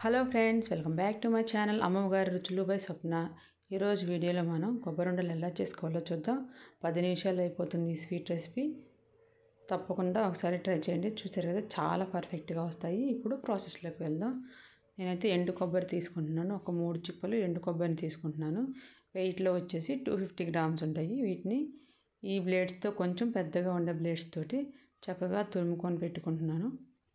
hello friends welcome back to my channel అమ్మగారి రుచులు by స్వప్న ఈరోజు వీడియోలో మనం కొబ్బరి ఉండలు ఎలా చేసుకోవాలో చూద్దాం పది నిమిషాలు అయిపోతుంది ఈ స్వీట్ రెసిపీ తప్పకుండా ఒకసారి ట్రై చేయండి చూసారు కదా చాలా పర్ఫెక్ట్గా వస్తాయి ఇప్పుడు ప్రాసెస్లోకి వెళ్దాం నేనైతే ఎండు కొబ్బరి తీసుకుంటున్నాను ఒక మూడు చిప్పలు ఎండు కొబ్బరిని తీసుకుంటున్నాను వెయిట్లో వచ్చేసి టూ ఫిఫ్టీ గ్రామ్స్ ఉంటాయి వీటిని ఈ బ్లేడ్స్తో కొంచెం పెద్దగా ఉండే బ్లేడ్స్ తోటి చక్కగా తురుముకొని పెట్టుకుంటున్నాను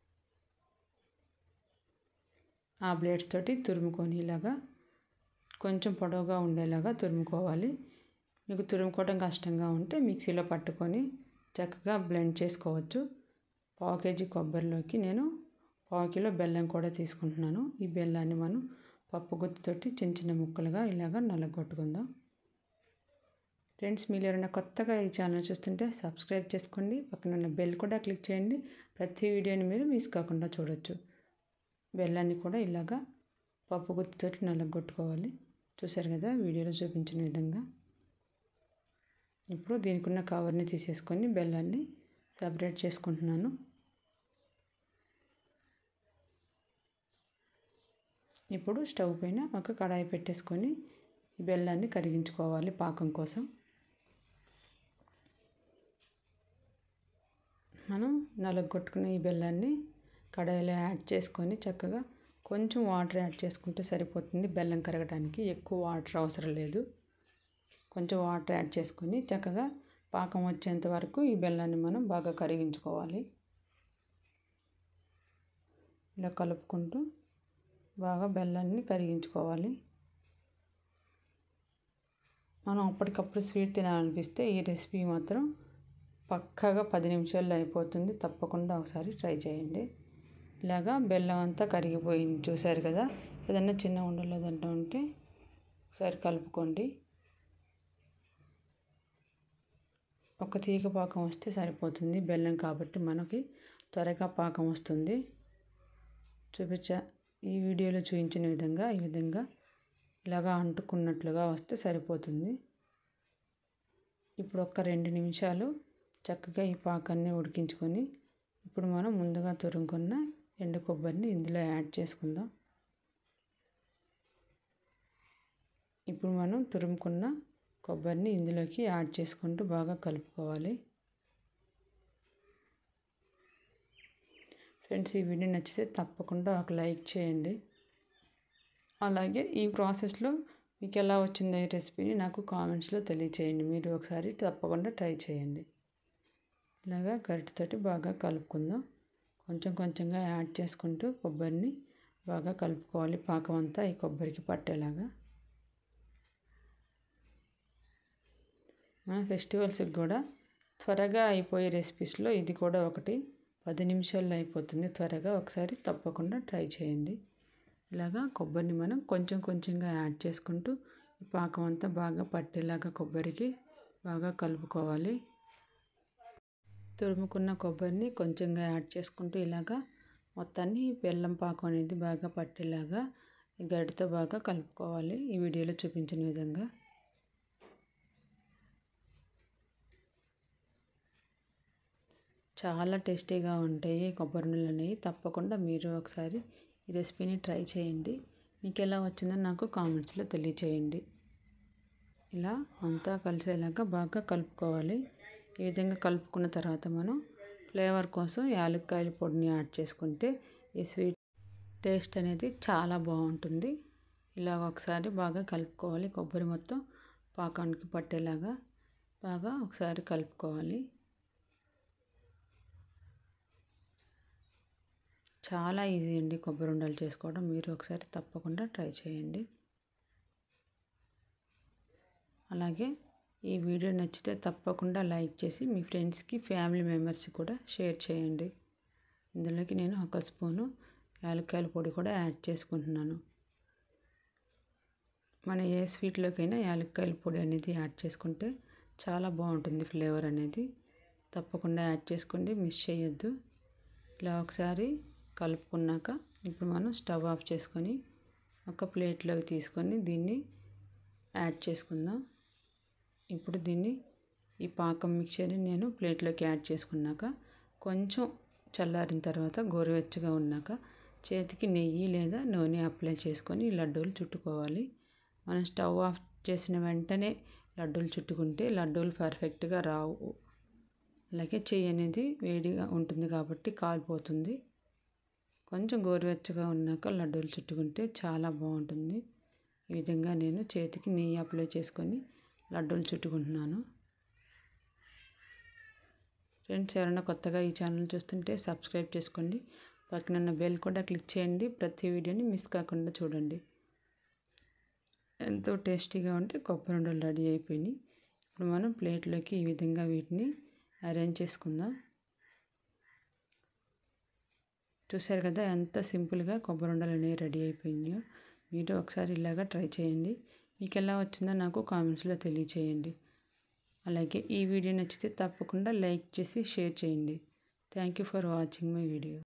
ఆ బ్లేడ్స్ తోటి తురుముకొని ఇలాగా కొంచెం పొడవుగా ఉండేలాగా తురుముకోవాలి మీకు తురుముకోవడం కష్టంగా ఉంటే మిక్సీలో పట్టుకొని చక్కగా బ్లెండ్ చేసుకోవచ్చు పావు కేజీ కొబ్బరిలోకి నేను పావు కిలో బెల్లం కూడా తీసుకుంటున్నాను ఈ బెల్లాన్ని మనం పప్పు గుత్తితోటి చిన్న చిన్న ముక్కలుగా ఇలాగ నల్లగొట్టుకుందాం ఫ్రెండ్స్ మీరు ఎవరైనా కొత్తగా ఈ ఛానల్ చూస్తుంటే సబ్స్క్రైబ్ చేసుకోండి పక్కన ఉన్న బెల్ కూడా క్లిక్ చేయండి ప్రతి వీడియోని మీరు మిస్ కాకుండా చూడొచ్చు బెల్లాన్ని కూడా ఇలాగా పప్పు గుత్తితోటి నల్లగొట్టుకోవాలి చూసారు కదా వీడియోలో చూపించిన విధంగా ఇప్పుడు దీనికి ఉన్న కవర్ని తీసేసుకొని బెల్లాన్ని సపరేట్ చేసుకుంటున్నాను ఇప్పుడు స్టవ్ పైన ఒక కడాయి పెట్టేసుకొని ఈ బెల్లాన్ని కరిగించుకోవాలి పాకం కోసం మనం నలగొట్టుకున్న ఈ బెల్లాన్ని కడాయిలో యాడ్ చేసుకొని చక్కగా కొంచెం వాటర్ యాడ్ చేసుకుంటే సరిపోతుంది బెల్లం కరగడానికి ఎక్కువ వాటర్ అవసరం లేదు కొంచెం వాటర్ యాడ్ చేసుకొని చక్కగా పాకం వచ్చేంత వరకు ఈ బెల్లాన్ని మనం బాగా కరిగించుకోవాలి ఇలా కలుపుకుంటూ బాగా బెల్లాన్ని కరిగించుకోవాలి మనం అప్పటికప్పుడు స్వీట్ తినాలనిపిస్తే ఈ రెసిపీ మాత్రం పక్కాగా పది నిమిషాల్లో అయిపోతుంది తప్పకుండా ఒకసారి ట్రై చేయండి ఇలాగా బెల్లం అంతా కరిగిపోయింది చూసారు కదా ఏదన్నా చిన్న ఉండలు ఏదన్నా ఉంటే ఒకసారి కలుపుకోండి ఒక తీగ పాకం వస్తే సరిపోతుంది బెల్లం కాబట్టి మనకి త్వరగా పాకం వస్తుంది చూపించా ఈ వీడియోలో చూపించిన విధంగా ఈ విధంగా ఇలాగా అంటుకున్నట్లుగా వస్తే సరిపోతుంది ఇప్పుడు ఒక రెండు నిమిషాలు చక్కగా ఈ పాకాన్ని ఉడికించుకొని ఇప్పుడు మనం ముందుగా తురుముకున్న ఎండు కొబ్బరిని ఇందులో యాడ్ చేసుకుందాం ఇప్పుడు మనం తురుముకున్న కొబ్బరిని ఇందులోకి యాడ్ చేసుకుంటూ బాగా కలుపుకోవాలి ఫ్రెండ్స్ ఈ వీడియో నచ్చితే తప్పకుండా ఒక లైక్ చేయండి అలాగే ఈ ప్రాసెస్లో మీకు ఎలా వచ్చిందో ఈ రెసిపీని నాకు కామెంట్స్లో తెలియచేయండి మీరు ఒకసారి తప్పకుండా ట్రై చేయండి ఇలాగా గరిటతోటి బాగా కలుపుకుందాం కొంచెం కొంచెంగా యాడ్ చేసుకుంటూ కొబ్బరిని బాగా కలుపుకోవాలి పాకం అంతా ఈ కొబ్బరికి పట్టేలాగా మన ఫెస్టివల్స్కి కూడా త్వరగా అయిపోయే రెసిపీస్లో ఇది కూడా ఒకటి పది నిమిషాల్లో అయిపోతుంది త్వరగా ఒకసారి తప్పకుండా ట్రై చేయండి ఇలాగా కొబ్బరిని మనం కొంచెం కొంచెంగా యాడ్ చేసుకుంటూ ఈ పాకం అంతా బాగా పట్టేలాగా కొబ్బరికి బాగా కలుపుకోవాలి తురుముకున్న కొబ్బరిని కొంచెంగా యాడ్ చేసుకుంటూ ఇలాగా మొత్తాన్ని బెల్లం పాకం అనేది బాగా పట్టేలాగా గడితో బాగా కలుపుకోవాలి ఈ వీడియోలో చూపించిన విధంగా చాలా టేస్టీగా ఉంటాయి కొబ్బరి నీళ్ళు అనేవి తప్పకుండా మీరు ఒకసారి ఈ రెసిపీని ట్రై చేయండి మీకు ఎలా వచ్చిందో నాకు కామెంట్స్లో తెలియచేయండి ఇలా అంతా కలిసేలాగా బాగా కలుపుకోవాలి ఈ విధంగా కలుపుకున్న తర్వాత మనం ఫ్లేవర్ కోసం యాలక్కాయల పొడిని యాడ్ చేసుకుంటే ఈ స్వీట్ టేస్ట్ అనేది చాలా బాగుంటుంది ఇలా ఒకసారి బాగా కలుపుకోవాలి కొబ్బరి మొత్తం పాకానికి పట్టేలాగా బాగా ఒకసారి కలుపుకోవాలి చాలా ఈజీ అండి కొబ్బరి ఉండలు చేసుకోవడం మీరు ఒకసారి తప్పకుండా ట్రై చేయండి అలాగే ఈ వీడియో నచ్చితే తప్పకుండా లైక్ చేసి మీ ఫ్రెండ్స్కి ఫ్యామిలీ మెంబర్స్కి కూడా షేర్ చేయండి ఇందులోకి నేను ఒక స్పూను యాలక్కాయల పొడి కూడా యాడ్ చేసుకుంటున్నాను మన ఏ స్వీట్లోకైనా యాలక్కాయల పొడి అనేది యాడ్ చేసుకుంటే చాలా బాగుంటుంది ఫ్లేవర్ అనేది తప్పకుండా యాడ్ చేసుకోండి మిస్ చేయొద్దు ఇలా ఒకసారి కలుపుకున్నాక ఇప్పుడు మనం స్టవ్ ఆఫ్ చేసుకొని ఒక ప్లేట్లోకి తీసుకొని దీన్ని యాడ్ చేసుకుందాం ఇప్పుడు దీన్ని ఈ పాకం మిక్చర్ని నేను ప్లేట్లోకి యాడ్ చేసుకున్నాక కొంచెం చల్లారిన తర్వాత గోరువెచ్చగా ఉన్నాక చేతికి నెయ్యి లేదా నూనె అప్లై చేసుకొని లడ్డూలు చుట్టుకోవాలి మనం స్టవ్ ఆఫ్ చేసిన వెంటనే లడ్డూలు చుట్టుకుంటే లడ్డూలు పర్ఫెక్ట్గా రావు అలాగే చెయ్యి అనేది వేడిగా ఉంటుంది కాబట్టి కాలిపోతుంది కొంచెం గోరువెచ్చగా ఉన్నాక లడ్డూలు చుట్టుకుంటే చాలా బాగుంటుంది ఈ విధంగా నేను చేతికి నెయ్యి అప్లై చేసుకొని లడ్డూలు చుట్టుకుంటున్నాను ఫ్రెండ్స్ ఎవరైనా కొత్తగా ఈ ఛానల్ చూస్తుంటే సబ్స్క్రైబ్ చేసుకోండి పక్కన బెల్ కూడా క్లిక్ చేయండి ప్రతి వీడియోని మిస్ కాకుండా చూడండి ఎంతో టేస్టీగా ఉంటే కొబ్బరి ఉండలు రెడీ అయిపోయినాయి ఇప్పుడు మనం ప్లేట్లోకి ఈ విధంగా వీటిని అరేంజ్ చేసుకుందాం చూసారు కదా ఎంత సింపుల్గా కొబ్బరి ఉండలు అనేవి రెడీ అయిపోయినాయో మీరు ఒకసారి ఇలాగా ట్రై చేయండి మీకు ఎలా వచ్చిందో నాకు కామెంట్స్లో తెలియచేయండి అలాగే ఈ వీడియో నచ్చితే తప్పకుండా లైక్ చేసి షేర్ చేయండి thank you for watching my video